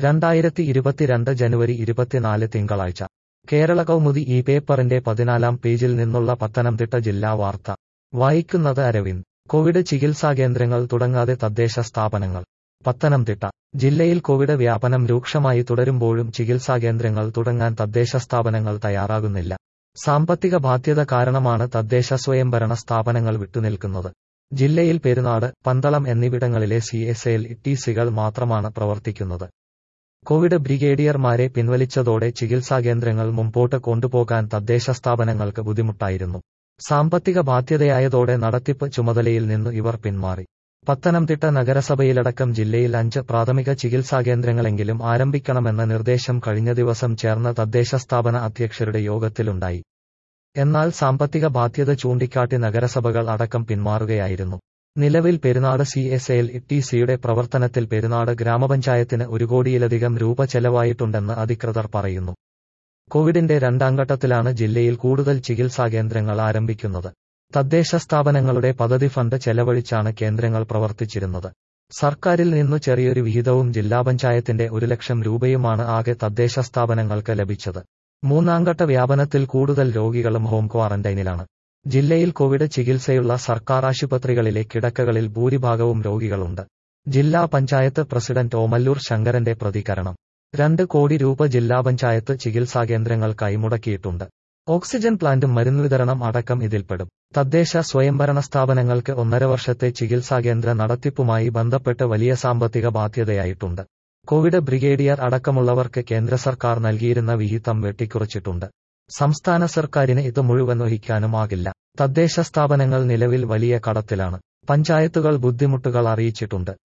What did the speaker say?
രണ്ടായിരത്തി ഇരുപത്തിരണ്ട് ജനുവരി ഇരുപത്തിനാല് തിങ്കളാഴ്ച കേരള കൗമുദി ഈ പേപ്പറിന്റെ പതിനാലാം പേജിൽ നിന്നുള്ള പത്തനംതിട്ട ജില്ലാ വാർത്ത വായിക്കുന്നത് അരവിന്ദ് കോവിഡ് ചികിത്സാകേന്ദ്രങ്ങൾ തുടങ്ങാതെ തദ്ദേശ സ്ഥാപനങ്ങൾ പത്തനംതിട്ട ജില്ലയിൽ കോവിഡ് വ്യാപനം രൂക്ഷമായി തുടരുമ്പോഴും ചികിത്സാകേന്ദ്രങ്ങൾ തുടങ്ങാൻ തദ്ദേശ സ്ഥാപനങ്ങൾ തയ്യാറാകുന്നില്ല സാമ്പത്തിക ബാധ്യത കാരണമാണ് തദ്ദേശ സ്വയംഭരണ സ്ഥാപനങ്ങൾ വിട്ടുനിൽക്കുന്നത് ജില്ലയിൽ പെരുന്നാട് പന്തളം എന്നിവിടങ്ങളിലെ സി എസ് എൽ ടി സികൾ മാത്രമാണ് പ്രവർത്തിക്കുന്നത് കോവിഡ് ബ്രിഗേഡിയർമാരെ പിൻവലിച്ചതോടെ ചികിത്സാകേന്ദ്രങ്ങൾ മുമ്പോട്ട് കൊണ്ടുപോകാൻ തദ്ദേശ സ്ഥാപനങ്ങൾക്ക് ബുദ്ധിമുട്ടായിരുന്നു സാമ്പത്തിക ബാധ്യതയായതോടെ നടത്തിപ്പ് ചുമതലയിൽ നിന്നു ഇവർ പിന്മാറി പത്തനംതിട്ട നഗരസഭയിലടക്കം ജില്ലയിൽ അഞ്ച് പ്രാഥമിക ചികിത്സാകേന്ദ്രങ്ങളെങ്കിലും ആരംഭിക്കണമെന്ന നിർദ്ദേശം കഴിഞ്ഞ ദിവസം ചേർന്ന തദ്ദേശ സ്ഥാപന അധ്യക്ഷരുടെ യോഗത്തിലുണ്ടായി എന്നാൽ സാമ്പത്തിക ബാധ്യത ചൂണ്ടിക്കാട്ടി നഗരസഭകൾ അടക്കം പിന്മാറുകയായിരുന്നു നിലവിൽ Perunad C S L T സിയുടെ പ്രവർത്തനത്തിൽ പെരുന്നാട് ഗ്രാമപഞ്ചായത്തിന് ഒരു കോടിയിലധികം രൂപ ചെലവായിട്ടുണ്ടെന്ന് അധികൃതർ പറയുന്നു കോവിഡിന്റെ രണ്ടാം ഘട്ടത്തിലാണ് ജില്ലയിൽ കൂടുതൽ ചികിത്സാകേന്ദ്രങ്ങൾ ആരംഭിക്കുന്നത് തദ്ദേശ സ്ഥാപനങ്ങളുടെ പദ്ധതി ഫണ്ട് ചെലവഴിച്ചാണ് കേന്ദ്രങ്ങൾ പ്രവർത്തിച്ചിരുന്നത് സർക്കാരിൽ നിന്നു ചെറിയൊരു വിഹിതവും ജില്ലാ പഞ്ചായത്തിന്റെ ഒരു ലക്ഷം രൂപയുമാണ് ആകെ തദ്ദേശ സ്ഥാപനങ്ങൾക്ക് ലഭിച്ചത് മൂന്നാംഘട്ട വ്യാപനത്തിൽ കൂടുതൽ രോഗികളും ഹോം ക്വാറന്റൈനിലാണ് ജില്ലയിൽ കോവിഡ് ചികിത്സയുള്ള സർക്കാർ ആശുപത്രികളിലെ കിടക്കകളിൽ ഭൂരിഭാഗവും രോഗികളുണ്ട് ജില്ലാ പഞ്ചായത്ത് പ്രസിഡന്റ് ഓമല്ലൂർ ശങ്കരന്റെ പ്രതികരണം രണ്ട് കോടി രൂപ ജില്ലാ പഞ്ചായത്ത് ചികിത്സാകേന്ദ്രങ്ങൾക്കായി മുടക്കിയിട്ടുണ്ട് ഓക്സിജൻ പ്ലാന്റും മരുന്ന് വിതരണം അടക്കം ഇതിൽപ്പെടും തദ്ദേശ സ്വയംഭരണ സ്ഥാപനങ്ങൾക്ക് ഒന്നര വർഷത്തെ ചികിത്സാകേന്ദ്ര നടത്തിപ്പുമായി ബന്ധപ്പെട്ട് വലിയ സാമ്പത്തിക ബാധ്യതയായിട്ടുണ്ട് കോവിഡ് ബ്രിഗേഡിയർ അടക്കമുള്ളവർക്ക് കേന്ദ്ര സർക്കാർ നൽകിയിരുന്ന വിഹിതം വെട്ടിക്കുറച്ചിട്ടുണ്ട് സംസ്ഥാന സർക്കാരിന് ഇത് മുഴുവൻ വഹിക്കാനും ആകില്ല തദ്ദേശ സ്ഥാപനങ്ങൾ നിലവിൽ വലിയ കടത്തിലാണ് പഞ്ചായത്തുകൾ ബുദ്ധിമുട്ടുകൾ അറിയിച്ചിട്ടുണ്ട്